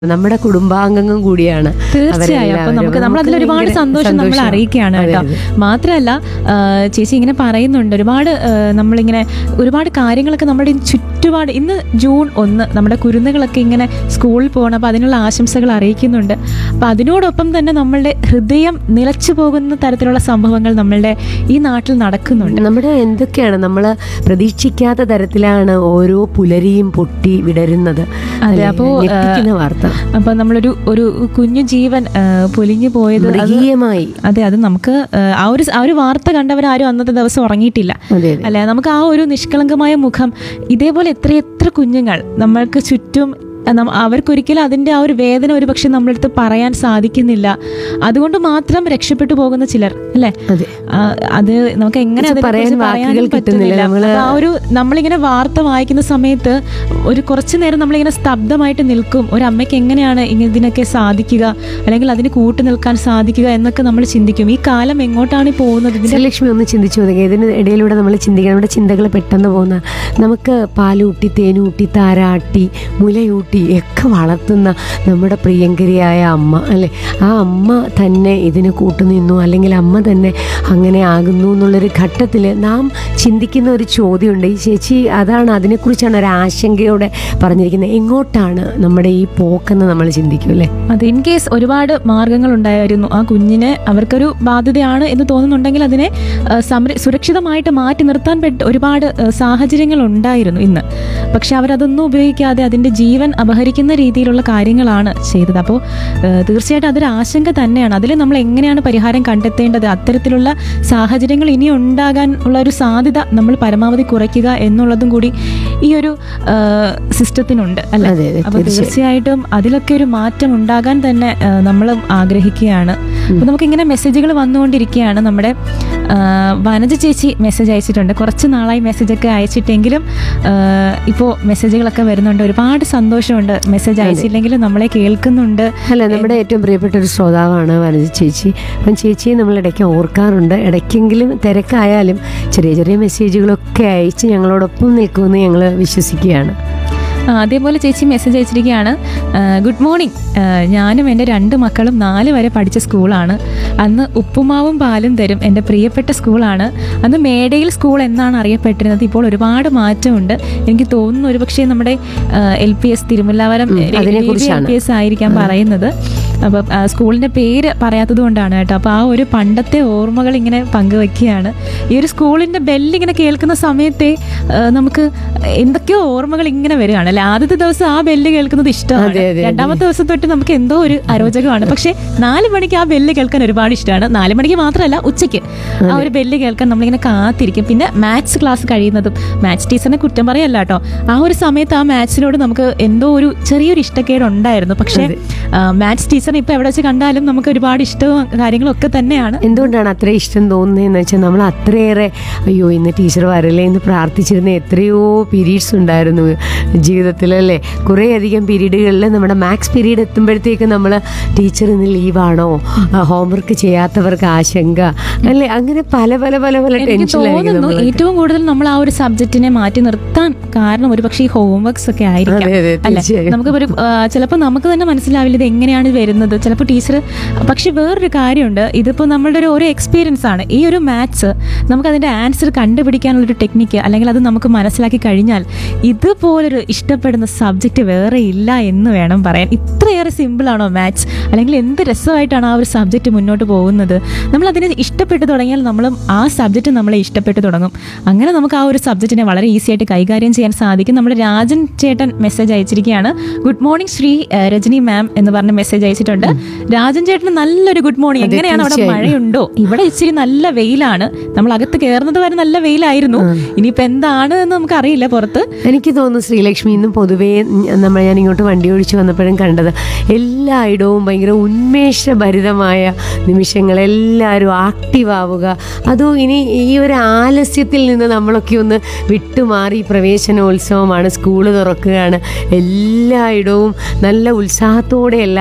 നമ്മുടെ കുടുംബാംഗങ്ങൾ കൂടിയാണ് തീർച്ചയായും അപ്പൊ നമുക്ക് നമ്മൾ അതിൽ ഒരുപാട് സന്തോഷം നമ്മൾ അറിയിക്കുകയാണ് കേട്ടോ മാത്രമല്ല ആ, ചേച്ചി ഇങ്ങനെ പറയുന്നുണ്ട് ഒരുപാട് ആ, നമ്മളിങ്ങനെ ഒരുപാട് കാര്യങ്ങളൊക്കെ നമ്മുടെ ഈ ചുറ്റുപാട് ഇന്ന് ജൂൺ ഒന്ന് നമ്മുടെ കുരുന്നുകളൊക്കെ ഇങ്ങനെ സ്കൂളിൽ പോകണം അപ്പൊ അതിനുള്ള ആശംസകൾ അറിയിക്കുന്നുണ്ട് അപ്പൊ അതിനോടൊപ്പം തന്നെ നമ്മളുടെ ഹൃദയം നിലച്ചു പോകുന്ന തരത്തിലുള്ള സംഭവങ്ങൾ നമ്മളുടെ ഈ നാട്ടിൽ നടക്കുന്നുണ്ട് നമ്മുടെ എന്തൊക്കെയാണ് നമ്മൾ പ്രതീക്ഷിക്കാത്ത തരത്തിലാണ് ഓരോ പുലരിയും പൊട്ടി വിടരുന്നത് അല്ലേ? അപ്പോ, ഞെട്ടിക്കുന്ന വാർത്ത അപ്പൊ നമ്മളൊരു ഒരു കുഞ്ഞു ജീവൻ ആ, പൊലിഞ്ഞു പോയത് അത് മൃഗീയമായി അതെ അത് നമുക്ക് ആ, ആ ഒരു ആ ഒരു വാർത്ത കണ്ടവരാരും അന്നത്തെ ദിവസം ഉറങ്ങിയിട്ടില്ല അതെ അതെ അല്ലെ നമുക്ക് ആ ഒരു നിഷ്കളങ്കമായ മുഖം ഇതേപോലെ എത്രയെത്ര കുഞ്ഞുങ്ങൾ നമ്മൾക്ക് ചുറ്റും ആ, നമ്മ- അവർക്കൊരിക്കലും അതിന്റെ ആ ഒരു വേദന ഒരു പക്ഷെ നമ്മുടെ അടുത്ത് പറയാൻ സാധിക്കുന്നില്ല അതുകൊണ്ട് മാത്രം രക്ഷപ്പെട്ടു പോകുന്ന ചിലർ അല്ലെ അതെ അത് നമുക്ക് എങ്ങനെ പക്ഷെ അതിനെക്കുറിച്ച് പറയാൻ വാക്കുകൾ പറയാനും കിട്ടുന്നില്ല. പറ്റുന്നില്ല നമ്മള് അപ്പൊ ആ ഒരു നമ്മളിങ്ങനെ വാർത്ത വായിക്കുന്ന സമയത്ത് ഒരു കുറച്ചു നേരം നമ്മളിങ്ങനെ സ്തബ്ധമായിട്ട് നിൽക്കും ഒരു അമ്മയ്ക്ക് എങ്ങനെയാണ് ഇങ്ങ- ഇതിനൊക്കെ സാധിക്കുക അല്ലെങ്കിൽ അതിന് കൂട്ടു നിൽക്കാൻ സാധിക്കുക എന്നൊക്കെ നമ്മൾ ചിന്തിക്കും ഈ കാലം എങ്ങോട്ടാണ് ഈ പോകുന്നത് ഇതിന്റെ ശ്രീലക്ഷ്മി ഒന്ന് ചിന്തിച്ചു നോക്കുക ഇതിന് ഇടയിലൂടെ നമ്മൾ ചിന്തിക്കണം നമ്മുടെ ചിന്തകൾ പെട്ടെന്ന് പോകുന്ന നമുക്ക് പാലൂട്ടി തേനൂട്ടി താരാട്ടി മുലയൂട്ടി ഒക്കെ വളർത്തുന്ന നമ്മുടെ പ്രിയങ്കരിയായ അമ്മ അല്ലെ ആ അമ്മ തന്നെ ഇതിന് കൂട്ടുനിന്നു അല്ലെങ്കിൽ അമ്മ തന്നെ അങ്ങനെ ആകുന്നു എന്നുള്ളൊരു ഘട്ടത്തിൽ നാം ചിന്തിക്കുന്ന ഒരു ചോദ്യമുണ്ട് ഈ ചേച്ചി അതാണ് അതിനെക്കുറിച്ചാണ് ഒരു ആശങ്കയോടെ പറഞ്ഞിരിക്കുന്നത് എങ്ങോട്ടാണ് നമ്മുടെ ഈ പോക്കെന്ന് നമ്മൾ ചിന്തിക്കും അല്ലേ അത് ഇൻ കേസ് ഒരുപാട് മാർഗങ്ങൾ ഉണ്ടായിരുന്നു ആ കുഞ്ഞിന് അവർക്കൊരു ബാധ്യതയാണ് എന്ന് തോന്നുന്നുണ്ടെങ്കിൽ അതിനെ ആ, സംര- സുരക്ഷിതമായിട്ട് മാറ്റി നിർത്താൻ പറ്റ ഒരുപാട് ആ, സാഹചര്യങ്ങൾ ഉണ്ടായിരുന്നു ഇന്ന് പക്ഷെ അവരതൊന്നും ഉപയോഗിക്കാതെ അതിന്റെ ജീവൻ അപഹരിക്കുന്ന രീതിയിലുള്ള കാര്യങ്ങളാണ് ചെയ്തത് അപ്പോൾ തീർച്ചയായിട്ടും അതൊരു ആശങ്ക തന്നെയാണ് അതിൽ നമ്മൾ എങ്ങനെയാണ് പരിഹാരം കണ്ടെത്തേണ്ടത് അത്തരത്തിലുള്ള സാഹചര്യങ്ങൾ ഇനി ഉണ്ടാകാൻ ഉള്ള ഒരു സാധ്യത നമ്മൾ പരമാവധി കുറയ്ക്കുക എന്നുള്ളതും കൂടി ഈ ഒരു സിസ്റ്റത്തിനുണ്ട് അല്ലെ അതെ അതെ അപ്പൊ തീർച്ചയായും തീർച്ചയായിട്ടും അതിലൊക്കെ ഒരു മാറ്റം ഉണ്ടാകാൻ തന്നെ നമ്മൾ ആഗ്രഹിക്കുകയാണ് അപ്പൊ നമുക്ക് ഇങ്ങനെ മെസ്സേജുകൾ വന്നുകൊണ്ടിരിക്കുകയാണ് നമ്മുടെ ആ, വനജ ചേച്ചി മെസ്സേജ് അയച്ചിട്ടുണ്ട് കുറച്ച് നാളായി മെസ്സേജ് ഒക്കെ അയച്ചിട്ടെങ്കിലും ഇപ്പോൾ മെസ്സേജുകളൊക്കെ വരുന്നുണ്ട് ഒരുപാട് സന്തോഷമുണ്ട് മെസ്സേജ് അയച്ചില്ലെങ്കിലും നമ്മളെ കേൾക്കുന്നുണ്ട് അല്ല നമ്മുടെ ഏറ്റവും പ്രിയപ്പെട്ട ഒരു ശ്രോതാവാണ് വനജ ചേച്ചി അപ്പം ചേച്ചിയെ നമ്മൾ ഇടയ്ക്ക് ഓർക്കാറുണ്ട് ഇടയ്ക്കെങ്കിലും തിരക്കായാലും ചെറിയ ചെറിയ മെസ്സേജുകളൊക്കെ അയച്ച് ഞങ്ങളോടൊപ്പം നിൽക്കുമെന്ന് ഞങ്ങൾ വിശ്വസിക്കുകയാണ് ആ, അതേപോലെ ചേച്ചി മെസ്സേജ് അയച്ചിരിക്കുകയാണ് ആ, ഗുഡ് മോർണിംഗ് ആ, ഞാനും എൻ്റെ രണ്ട് മക്കളും നാല് വരെ പഠിച്ച സ്കൂളാണ് അന്ന് ഉപ്പുമാവും പാലും തരും എൻ്റെ പ്രിയപ്പെട്ട സ്കൂളാണ് അന്ന് മേടയിൽ സ്കൂൾ എന്നാണ് അറിയപ്പെട്ടിരുന്നത് ഇപ്പോൾ ഒരുപാട് മാറ്റമുണ്ട് എനിക്ക് തോന്നുന്നു ഒരുപക്ഷെ നമ്മുടെ എൽ പി എസ് തിരുമുല്ലാവരം അതിനെക്കുറിച്ചാണ്. എൽ പി എസ് ആയിരിക്കാം പറയുന്നത് അപ്പം ആ, സ്കൂളിന്റെ പേര് പറയാത്തത് കൊണ്ടാണ് കേട്ടോ അപ്പോൾ ആ ഒരു പണ്ടത്തെ ഓർമ്മകൾ ഇങ്ങനെ പങ്കുവെക്കുകയാണ് ഈ ഒരു സ്കൂളിന്റെ ബെല്ല് ഇങ്ങനെ കേൾക്കുന്ന സമയത്തെ ആ, നമുക്ക് എന്തൊക്കെയോ ഓർമ്മകൾ ഇങ്ങനെ വരികയാണ് അല്ലെ ആദ്യത്തെ ദിവസം ആ ബെല്ല് കേൾക്കുന്നത് അതെ, ഇഷ്ടമാണ് അതെ, അതെ. രണ്ടാമത്തെ ദിവസം തൊട്ട് നമുക്ക് എന്തോ ഒരു അരോചകമാണ് പക്ഷെ നാല് മണിക്ക് ആ ബെല്ല് കേൾക്കാൻ ഒരുപാട് ഇഷ്ടമാണ് നാല് മണിക്ക് മാത്രമല്ല ഉച്ചയ്ക്ക് ആ ഒരു ബെല്ല് കേൾക്കാൻ നമ്മളിങ്ങനെ കാത്തിരിക്കും പിന്നെ മാത്സ് ക്ലാസ് കഴിയുന്നതും മാത്സ് ടീച്ചറിനെ കുറ്റം പറയല്ല കേട്ടോ ആ ഒരു സമയത്ത് ആ മാത്സിനോട് നമുക്ക് എന്തോ ഒരു ചെറിയൊരു ഇഷ്ടക്കേട് ഉണ്ടായിരുന്നു പക്ഷേ മാത്സ് ടീച്ചറിനെ ഇപ്പൊ എവിടെ വെച്ച് കണ്ടാലും നമുക്ക് ഒരുപാട് ഇഷ്ടവും കാര്യങ്ങളും ഒക്കെ തന്നെയാണ് എന്തുകൊണ്ടാണ് അത്ര ഇഷ്ടം തോന്നുന്നതെന്ന് വെച്ചാൽ നമ്മൾ അത്രയേറെ അയ്യോ ഇന്ന് ടീച്ചർ വരല്ലേ എന്ന് പ്രാർത്ഥിച്ചിരുന്ന എത്രയോ പീരീഡ്സ് ഉണ്ടായിരുന്നു ജീവിതത്തിൽ അല്ലേ കുറേ അധികം പീരീഡുകളിൽ നമ്മുടെ മാത്സ് പീരീഡ് എത്തുമ്പോഴത്തേക്ക് നമ്മൾ ടീച്ചർ ഇന്ന് ലീവാണോ ഹോംവർക്ക് ചെയ്യാത്തവർക്ക് ആശങ്ക അല്ലേ അങ്ങനെ പല പല പല പല എനിക്ക് ടെൻഷനിലായിരിക്കും തോന്നുന്നു നമ്മൾ ഏറ്റവും കൂടുതൽ നമ്മൾ ആ ഒരു സബ്ജക്റ്റിനെ മാറ്റി നിർത്താൻ കാരണം ഒരു പക്ഷേ ഈ ഹോംവർക്സ് ഒക്കെ ആയിരിക്കാം അതെ, അതെ, അല്ലെ തീർച്ചയായും. നമുക്ക് ഒരു ചിലപ്പോൾ നമുക്ക് തന്നെ മനസ്സിലാവില്ല ഇത് എങ്ങനെയാണ് വരുന്നത് ചിലപ്പോൾ ടീച്ചർ പക്ഷെ വേറൊരു കാര്യമുണ്ട് ഇതിപ്പോൾ നമ്മളുടെ ഒരു ഒരു എക്സ്പീരിയൻസ് ആണ് ഈ ഒരു മാത്സ് നമുക്ക് അതിന്റെ ആൻസർ കണ്ടുപിടിക്കാനുള്ള ഒരു ടെക്നിക്ക് അല്ലെങ്കിൽ അത് നമുക്ക് മനസ്സിലാക്കി കഴിഞ്ഞാൽ ഇതുപോലൊരു ഇഷ്ടപ്പെടുന്ന സബ്ജക്റ്റ് വേറെ ഇല്ല എന്ന് വേണം പറയാൻ ഇത്രയേറെ സിമ്പിൾ ആണോ മാത്സ് അല്ലെങ്കിൽ എന്ത് രസമായിട്ടാണ് ആ ഒരു സബ്ജക്റ്റ് മുന്നോട്ട് പോകുന്നത് നമ്മൾ അതിനെ ഇഷ്ടപ്പെട്ടു തുടങ്ങിയാൽ നമ്മളും ആ സബ്ജക്റ്റ് നമ്മളെ ഇഷ്ടപ്പെട്ടു തുടങ്ങും അങ്ങനെ നമുക്ക് ആ ഒരു സബ്ജക്റ്റിനെ വളരെ ഈസി ആയിട്ട് കൈകാര്യം ചെയ്യാൻ സാധിക്കും നമ്മുടെ രാജൻ ചേട്ടൻ മെസ്സേജ് അയച്ചിരിക്കുകയാണ് ഗുഡ് മോർണിംഗ് ശ്രീ ഏഹ്, രജനി മാം എന്ന് പറഞ്ഞ മെസ്സേജ് അയച്ചിട്ടുണ്ട് രാജൻ ചേട്ടന് നല്ലൊരു ഗുഡ് മോർണിംഗ് അതെ, എങ്ങനെയാണ് അവിടെ തീർച്ചയായും. മഴയുണ്ടോ ഇവിടെ ഇച്ചിരി നല്ല വെയിലാണ് നമ്മൾ അകത്ത് കയറുന്നത് വരെ നല്ല വെയിലായിരുന്നു ഇനിയിപ്പോ എന്താണ് എന്ന് നമുക്ക് അറിയില്ല പുറത്ത് എനിക്ക് തോന്നുന്നു ശ്രീലക്ഷ്മി ഇന്നും പൊതുവേ നമ്മൾ ഞാൻ ഇങ്ങോട്ട് വണ്ടി ഓടിച്ച് വന്നപ്പോഴും കണ്ടത് എല്ലായിടവും ഭയങ്കര ഉന്മേഷഭരിതമായ നിമിഷങ്ങൾ എല്ലാവരും ആക്റ്റീവ് ആവുക അതോ ഇനി ഈ ഒരു ആലസ്യത്തിൽ നിന്ന് നമ്മളൊക്കെ ഒന്ന് വിട്ടുമാറി പ്രവേശനോത്സവമാണ് സ്കൂള് തുറക്കുകയാണ് എല്ലായിടവും നല്ല ഉത്സാഹത്തോടെ എല്ലാവരും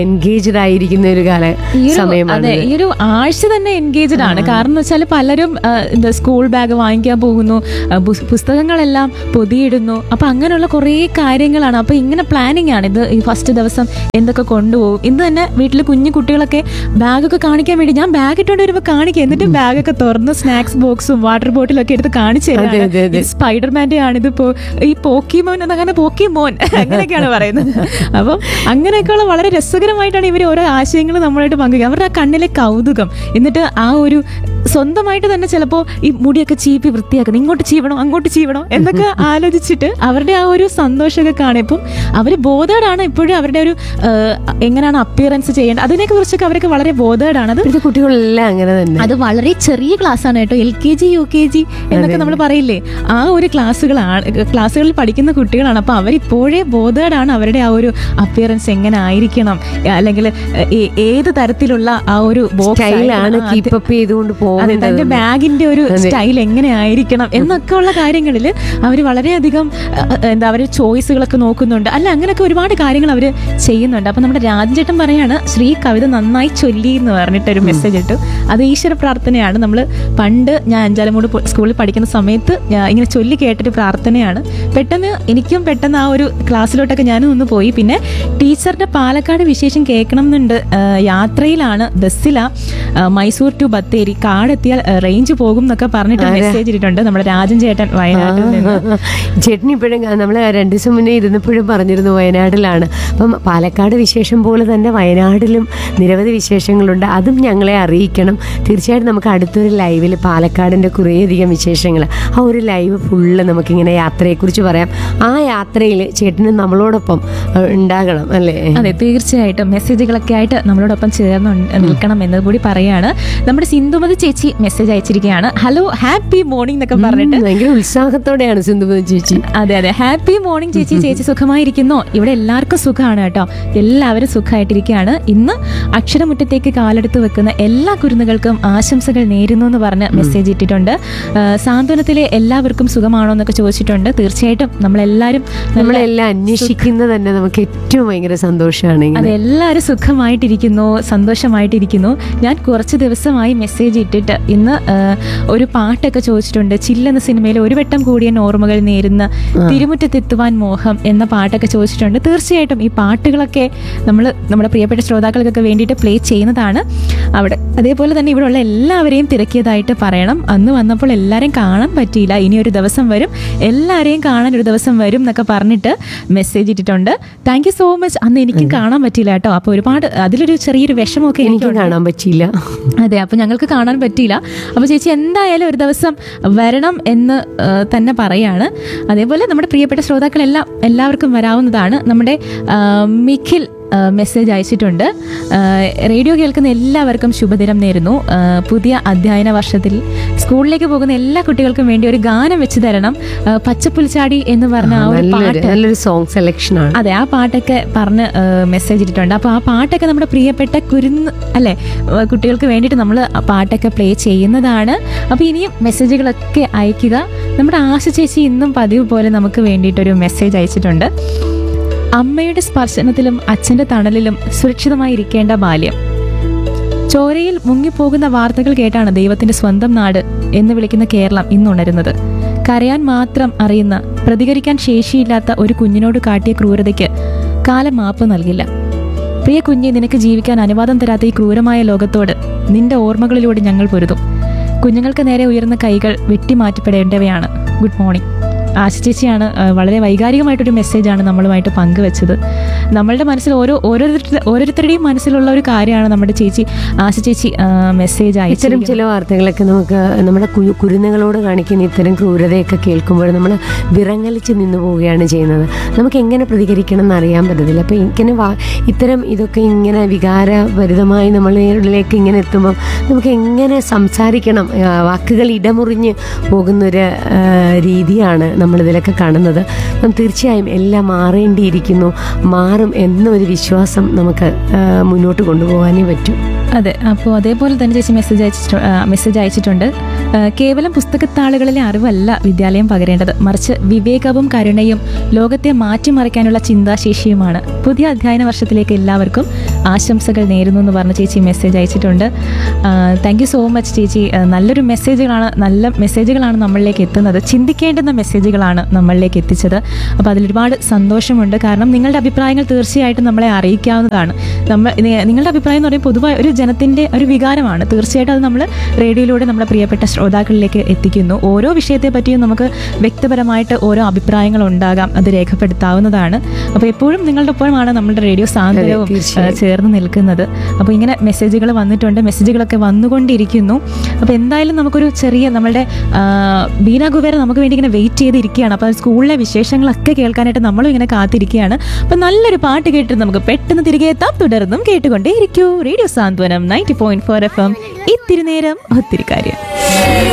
എൻഗേജ്ഡ് ആയിരിക്കുന്ന ഒരു കാല ഈ ഒരു- സമയമാണ് അതെ ഈ ഒരു ആഴ്ച തന്നെ എൻഗേജ്ഡ് ആണ് കാരണം എന്ന് വെച്ചാൽ പലരും ആ, എന്താ സ്കൂൾ ബാഗ് വാങ്ങിക്കാൻ പോകുന്നു ആ, ബുസ്- പുസ്തകങ്ങളെല്ലാം പൊതിയിടുന്നു അപ്പൊ അങ്ങനെയുള്ള കുറേ കാര്യങ്ങളാണ് അപ്പൊ ഇങ്ങനെ പ്ലാനിങ് ആണ് ഇത് ഈ ഫസ്റ്റ് ദിവസം എന്തൊക്കെ കൊണ്ടുപോകും ഇന്ന് തന്നെ വീട്ടിൽ കുഞ്ഞു കുട്ടികളൊക്കെ ബാഗൊക്കെ കാണിക്കാൻ വേണ്ടി ഞാൻ ബാഗ് ഇട്ടുകൊണ്ട് വരുമ്പോൾ കാണിക്കുക എന്നിട്ട് ബാഗൊക്കെ തുറന്ന് സ്നാക്സ് ബോക്സും വാട്ടർ ബോട്ടിലും ഒക്കെ എടുത്ത് കാണിച്ചു അതെ, അതെ, അതെ. സ്പൈഡർമാന്റെ ആണ് ഇതിപ്പോ ഈ പോക്കിമോൻ എന്നങ്ങനെ പോക്കിമോൻ അങ്ങനെയൊക്കെയാണ് പറയുന്നത് അപ്പം അങ്ങനെയൊക്കെയുള്ള വളരെ രസകരമായിട്ടാണ് ഇവർ ഓരോ ആശയങ്ങൾ നമ്മളായിട്ട് പങ്കുവയ്ക്കുക അവരുടെ ആ കണ്ണിലെ കൗതുകം എന്നിട്ട് ആ ഒരു സ്വന്തമായിട്ട് തന്നെ ചിലപ്പോൾ ഈ മുടിയൊക്കെ ചീപ്പി വൃത്തിയാക്കുന്നത് ഇങ്ങോട്ട് ചീവണോ അങ്ങോട്ട് ചീവണോ എന്നൊക്കെ ആലോചിച്ചിട്ട് അവരുടെ ആ ഒരു സന്തോഷമൊക്കെ കാണുമ്പോൾ അവർ ബോധേഡാണ് ഇപ്പോഴും അവരുടെ ഒരു ആ, എങ്ങനെയാണ് അപ്പിയറൻസ് ചെയ്യേണ്ടത് അതിനെയൊക്കെ കുറിച്ചൊക്കെ അവരൊക്കെ വളരെ ബോധേഡാണ് അത് ഇപ്പോഴത്തെ കുട്ടികളെല്ലാം അങ്ങനെ തന്നെ അത് വളരെ ചെറിയ ക്ലാസ് ആണ് കേട്ടോ L K G U K G എന്നൊക്കെ നമ്മൾ പറയില്ലേ ആ ഒരു ക്ലാസ്സുകളാണ് ക്ലാസ്സുകളിൽ പഠിക്കുന്ന കുട്ടികളാണ് അപ്പൊ അവരിപ്പോഴേ ബോധേഡാണ് അവരുടെ ആ ഒരു അപ്പിയറൻസ് എങ്ങനെ ആയിരിക്കണം അല്ലെങ്കിൽ ഏ- ഏത് തരത്തിലുള്ള ആ ഒരു box സ്റ്റൈലാണ് ആയിരിക്കണം. ആ, കീപ്പ് അപ്പ് ചെയ്തുകൊണ്ട് അതെ തന്റെ പോകുന്നത് ബാഗിന്റെ ഒരു സ്റ്റൈൽ എങ്ങനെ ആയിരിക്കണം എന്നൊക്കെ ഉള്ള കാര്യങ്ങളിൽ അവർ വളരെയധികം അഹ്, എന്താ അവർ ചോയ്സുകളൊക്കെ നോക്കുന്നുണ്ട് അല്ല അങ്ങനെയൊക്കെ ഒരുപാട് കാര്യങ്ങൾ അവർ ചെയ്യുന്നുണ്ട് അപ്പൊ നമ്മുടെ രാജൻചേട്ടൻ പറയാണ് ശ്രീ കവിത നന്നായി ചൊല്ലി എന്ന് പറഞ്ഞിട്ട് ഒരു മെസ്സേജ് ഇട്ടു അത് ഈശ്വര പ്രാർത്ഥനയാണ് നമ്മൾ പണ്ട് ഞാൻ അഞ്ചാലമൂട് പോ- സ്കൂളിൽ പഠിക്കുന്ന സമയത്ത് ഞാൻ ഇങ്ങനെ ചൊല്ലി കേട്ടൊരു പ്രാർത്ഥനയാണ് പെട്ടെന്ന് എനിക്കും പെട്ടെന്ന് ആ ഒരു ക്ലാസ്സിലോട്ടൊക്കെ ഞാനും ഒന്ന് പോയി പിന്നെ ടീച്ചറിന്റെ പാലക്കാട് വിശേഷം കേൾക്കണം എന്നുണ്ട് ആഹ് യാത്രയിലാണ് ബസ്സിലാ ആഹ് മൈസൂർ ടു ബത്തേരി കാടെത്തിയാൽ ആഹ് റേഞ്ച് പോകും എന്നൊക്കെ പറഞ്ഞിട്ട് മെസ്സേജ് ഇട്ടിട്ടുണ്ട് നമ്മുടെ രാജൻ ചേട്ടൻ വയനാട്ടിൽ നിന്ന് ചേട്ടൻ ഇപ്പോഴും നമ്മൾ രണ്ടു ദിവസം മുന്നേ ഇരുന്നപ്പോഴും പറഞ്ഞിരുന്നു വയനാട്ടിലാണ് അപ്പം പാലക്കാട് വിശേഷം പോലെ തന്നെ വയനാട്ടിലും നിരവധി വിശേഷങ്ങളുണ്ട് അതും ഞങ്ങളെ അറിയിക്കണം തീർച്ചയായിട്ടും നമുക്ക് അടുത്തൊരു ലൈവിൽ പാലക്കാടിൻ്റെ കുറേയധികം വിശേഷങ്ങൾ ആ ഒരു ലൈവ് ഫുള്ള് നമുക്കിങ്ങനെ യാത്രയെക്കുറിച്ച് പറയാം ആ യാത്രയിൽ ചേട്ടന് നമ്മളോടൊപ്പം ഏഹ്, ഉണ്ടാകണം അല്ലേ അതെ തീർച്ചയായിട്ടും മെസ്സേജുകളൊക്കെ ആയിട്ട് നമ്മളോടൊപ്പം ചേർന്ന് ഉണ്ട് നിൽക്കണം എന്നത് കൂടി പറയാണ് നമ്മുടെ സിന്ധുമതി ചേച്ചി മെസ്സേജ് അയച്ചിരിക്കുകയാണ് ഹലോ ഹാപ്പി മോർണിംഗ് എന്നൊക്കെ പറഞ്ഞിട്ട് ഉം, ഭയങ്കര ഉത്സാഹത്തോടെയാണ് സിന്ധുമതി ചേച്ചി അതെ അതെ ഹാപ്പി മോർണിംഗ് ചേച്ചി ചേച്ചി സുഖമായിരിക്കുന്നോ ഇവിടെ എല്ലാവർക്കും സുഖമാണ് കേട്ടോ എല്ലാവരും സുഖമായിട്ടിരിക്കുകയാണ് ഇന്ന് അക്ഷരമുറ്റത്തേക്ക് കാലെടുത്ത് വെക്കുന്ന എല്ലാ കുരുന്നുകൾക്കും ആശംസകൾ നേരുന്നു എന്ന് പറഞ്ഞ് മെസ്സേജ് ഇട്ടിട്ടുണ്ട് ആ, സാന്ത്വനത്തിലെ എല്ലാവർക്കും സുഖമാണോ എന്നൊക്കെ ചോദിച്ചിട്ടുണ്ട് തീർച്ചയായിട്ടും നമ്മളെല്ലാവരും നല്ല നമ്മളെല്ലാം അന്വേഷിക്കുന്നത് തന്നെ നമുക്ക് ഏറ്റവും ഭയങ്കര സന്തോഷമാണ് ഇങ്ങനെ അതെ എല്ലാവരും സുഖമായിട്ടിരിക്കുന്നു സന്തോഷമായിട്ടിരിക്കുന്നു ഞാൻ കുറച്ച് ദിവസമായി മെസ്സേജ് ഇട്ടിട്ട് ഇന്ന് ആ, ഒരു പാട്ടൊക്കെ ചോദിച്ചിട്ടുണ്ട് ചില്ലെന്ന സിനിമയിൽ ഒരു വട്ടം കൂടിയ ഓർമ്മകൾ നേരുന്ന തിരുമുറ്റത്തെത്തുവാൻ മോഹം എന്ന പാട്ടൊക്കെ ചോദിച്ചിട്ടുണ്ട് തീർച്ചയായിട്ടും ഈ പാട്ടുകളൊക്കെ നമ്മൾ നമ്മുടെ പ്രിയപ്പെട്ട ശ്രോതാക്കൾക്കൊക്കെ വേണ്ടിയിട്ട് പ്ലേ ചെയ്യുന്നതാണ് അവിടെ അതേപോലെ തന്നെ ഇവിടെയുള്ള എല്ലാവരെയും തിരക്കിയതായിട്ട് പറയണം അന്ന് വന്നപ്പോൾ എല്ലാവരെയും കാണാൻ പറ്റിയില്ല ഇനി ഒരു ദിവസം വരും എല്ലാവരെയും കാണാൻ ഒരു ദിവസം വരും എന്നൊക്കെ പറഞ്ഞിട്ട് മെസ്സേജ് ഇട്ടിട്ടുണ്ട് താങ്ക് യു സോ മച്ച് അന്ന് എനിക്കും കാണാൻ പറ്റിയില്ല കേട്ടോ അപ്പോൾ ഒരുപാട് അതിലൊരു ചെറിയൊരു വിഷമമൊക്കെ എനിക്ക് എനിക്കുണ്ട് കാണാൻ പറ്റിയില്ല അതെ അപ്പോൾ ഞങ്ങൾക്ക് കാണാൻ പറ്റിയില്ല അപ്പോൾ ചേച്ചി എന്തായാലും ഒരു ദിവസം വരണം എന്ന് ആ, തന്നെ പറയാണ് അതേപോലെ നമ്മുടെ പ്രിയപ്പെട്ട ശ്രോതാക്കളെല്ലാം എല്ലാവർക്കും വരാവുന്നതാണ് നമ്മുടെ ആ, മിഖിൽ ആ, മെസ്സേജ് അയച്ചിട്ടുണ്ട് ആ, റേഡിയോ കേൾക്കുന്ന എല്ലാവർക്കും ശുഭദിനം നേരുന്നു ആ, പുതിയ അധ്യയന വർഷത്തിൽ സ്കൂളിലേക്ക് പോകുന്ന എല്ലാ കുട്ടികൾക്കും വേണ്ടി ഒരു ഗാനം വെച്ച് തരണം ആ, പച്ചപ്പുൽച്ചാടി എന്ന് പറഞ്ഞ ആ ഒരു നല്ലൊരു പാട്ട് നല്ലൊരു സോങ് സെലക്ഷൻ ആണ് അതെ ആ പാട്ടൊക്കെ പറഞ്ഞ് മെസ്സേജ് ഇട്ടിട്ടുണ്ട് അപ്പോൾ ആ പാട്ടൊക്കെ നമ്മുടെ പ്രിയപ്പെട്ട കുരുന്ന് അല്ലേ ഏഹ് കുട്ടികൾക്ക് വേണ്ടിയിട്ട് നമ്മൾ ആ പാട്ടൊക്കെ പ്ലേ ചെയ്യുന്നതാണ് അപ്പോൾ ഇനിയും മെസ്സേജുകളൊക്കെ അയക്കുക നമ്മുടെ ആശ ചേച്ചി ഇന്നും പതിവ് പോലെ നമുക്ക് വേണ്ടിയിട്ടൊരു മെസ്സേജ് അയച്ചിട്ടുണ്ട് അമ്മയുടെ സ്പർശനത്തിലും അച്ഛൻ്റെ തണലിലും സുരക്ഷിതമായി ഇരിക്കേണ്ട ബാല്യം ചോരയിൽ മുങ്ങിപ്പോകുന്ന വാർത്തകൾ കേട്ടാണ് ദൈവത്തിന്റെ സ്വന്തം നാട് എന്ന് വിളിക്കുന്ന കേരളം ഇന്നുണരുന്നത് കരയാൻ മാത്രം അറിയുന്ന പ്രതികരിക്കാൻ ശേഷിയില്ലാത്ത ഒരു കുഞ്ഞിനോട് കാട്ടിയ ക്രൂരതയ്ക്ക് കാലം മാപ്പ് നൽകില്ല പ്രിയ കുഞ്ഞെ നിനക്ക് ജീവിക്കാൻ അനുവാദം തരാത്ത ഈ ക്രൂരമായ ലോകത്തോട് നിന്റെ ഓർമ്മകളിലൂടെ ഞങ്ങൾ പൊരുതും കുഞ്ഞുങ്ങൾക്ക് നേരെ ഉയർന്ന കൈകൾ വെട്ടിമാറ്റപ്പെടേണ്ടവയാണ് ഗുഡ് മോർണിംഗ് ആശ ചേച്ചിയാണ് ആ, വളരെ വൈകാരികമായിട്ടൊരു മെസ്സേജാണ് നമ്മളുമായിട്ട് പങ്കുവെച്ചത് നമ്മളുടെ മനസ്സിൽ ഓരോ ഓരോരുത്തരുടെ ഓരോരുത്തരുടെയും മനസ്സിലുള്ള ഒരു കാര്യമാണ് നമ്മുടെ ചേച്ചി ആശ ചേച്ചി മെസ്സേജ് ഇത്തരം അയച്ചിരിക്കുന്നത് ചില വാർത്തകളൊക്കെ നമുക്ക് നമ്മുടെ കു- കുരുന്നുകളോട് കാണിക്കുന്ന ഇത്തരം ക്രൂരതയൊക്കെ കേൾക്കുമ്പോൾ നമ്മൾ വിറങ്ങലിച്ച് നിന്നു പോവുകയാണ് ചെയ്യുന്നത് നമുക്ക് എങ്ങനെ പ്രതികരിക്കണം എന്ന് അറിയാൻ പറ്റത്തില്ല അപ്പോൾ ഇങ്ങനെ വാ ഇത്തരം ഇതൊക്കെ ഇങ്ങനെ വികാരഭരിതമായി നമ്മളിലേക്ക് ഇങ്ങനെ എത്തുമ്പം നമുക്ക് എങ്ങനെ സംസാരിക്കണം ആ, വാക്കുകൾ ഇടമുറിഞ്ഞ് പോകുന്നൊരു ആ, രീതിയാണ് നമ്മളിതിലൊക്കെ കാണുന്നത് അപ്പം തീർച്ചയായും എല്ലാം മാറേണ്ടിയിരിക്കുന്നു മാറും എന്നൊരു വിശ്വാസം നമുക്ക് ആ, മുന്നോട്ട് കൊണ്ടുപോകാനേ പറ്റൂ അതെ അപ്പോൾ അതേപോലെ തന്നെ ചേച്ചി മെസ്സേജ് അയച്ചിട്ട് മെസ്സേജ് അയച്ചിട്ടുണ്ട് ആ, കേവലം പുസ്തകത്താളുകളിലെ അറിവല്ല വിദ്യാലയം പകരേണ്ടത് മറിച്ച് വിവേകവും കരുണയും ലോകത്തെ മാറ്റിമറിക്കാനുള്ള ചിന്താശേഷിയുമാണ് പുതിയ അധ്യയന വർഷത്തിലേക്ക് എല്ലാവർക്കും ആശംസകൾ നേരുന്നു എന്ന് പറഞ്ഞ് ചേച്ചി മെസ്സേജ് അയച്ചിട്ടുണ്ട് താങ്ക് യു സോ മച്ച് ചേച്ചി ആ, നല്ലൊരു മെസ്സേജുകളാണ് നല്ല മെസ്സേജുകളാണ് നമ്മളിലേക്ക് എത്തുന്നത് ചിന്തിക്കേണ്ടുന്ന മെസ്സേജുകളാണ് നമ്മളിലേക്ക് എത്തിച്ചത് അപ്പോൾ അതിലൊരുപാട് സന്തോഷമുണ്ട് കാരണം നിങ്ങളുടെ അഭിപ്രായങ്ങൾ തീർച്ചയായിട്ടും നമ്മളെ അറിയിക്കാവുന്നതാണ് നമ്മൾ നി- നിങ്ങളുടെ അഭിപ്രായം എന്ന് പറയുമ്പോൾ പൊതുവായ ഒരു ജനത്തിൻ്റെ ഒരു വികാരമാണ് തീർച്ചയായിട്ടും അത് നമ്മൾ റേഡിയോയിലൂടെ നമ്മുടെ പ്രിയപ്പെട്ട ശ്രോതാക്കളിലേക്ക് എത്തിക്കുന്നു ഓരോ വിഷയത്തെ പറ്റിയും നമുക്ക് വ്യക്തിപരമായിട്ട് ഓരോ അഭിപ്രായങ്ങൾ ഉണ്ടാകാം അത് രേഖപ്പെടുത്താവുന്നതാണ് അപ്പോൾ എപ്പോഴും നിങ്ങളുടെ ഒപ്പമാണ് നമ്മുടെ റേഡിയോ സാന്ദ്രവും തീർച്ചയായും. ആ, ചേർന്ന് നിൽക്കുന്നത് അപ്പോൾ ഇങ്ങനെ മെസ്സേജുകൾ വന്നിട്ടുണ്ട് മെസ്സേജുകളൊക്കെ വന്നുകൊണ്ടിരിക്കുന്നു അപ്പോൾ എന്തായാലും നമുക്കൊരു ചെറിയ നമ്മളുടെ ആ, ബീന കുബേര നമുക്ക് വേണ്ടി ഇങ്ങനെ വെയിറ്റ് ചെയ്തിരിക്കുകയാണ് അപ്പോൾ സ്കൂളിലെ വിശേഷങ്ങളൊക്കെ കേൾക്കാനായിട്ട് നമ്മളും ഇങ്ങനെ കാത്തിരിക്കുകയാണ് അപ്പോൾ നല്ലൊരു പാട്ട് കേട്ടിട്ട് നമുക്ക് പെട്ടെന്ന് തിരികെ എത്താം തുടർന്നും കേട്ടുകൊണ്ടേ ഇരിക്കൂ radio Santhwanam ninety point four F M ഇത്തിരി നേരം ഒത്തിരി കാര്യം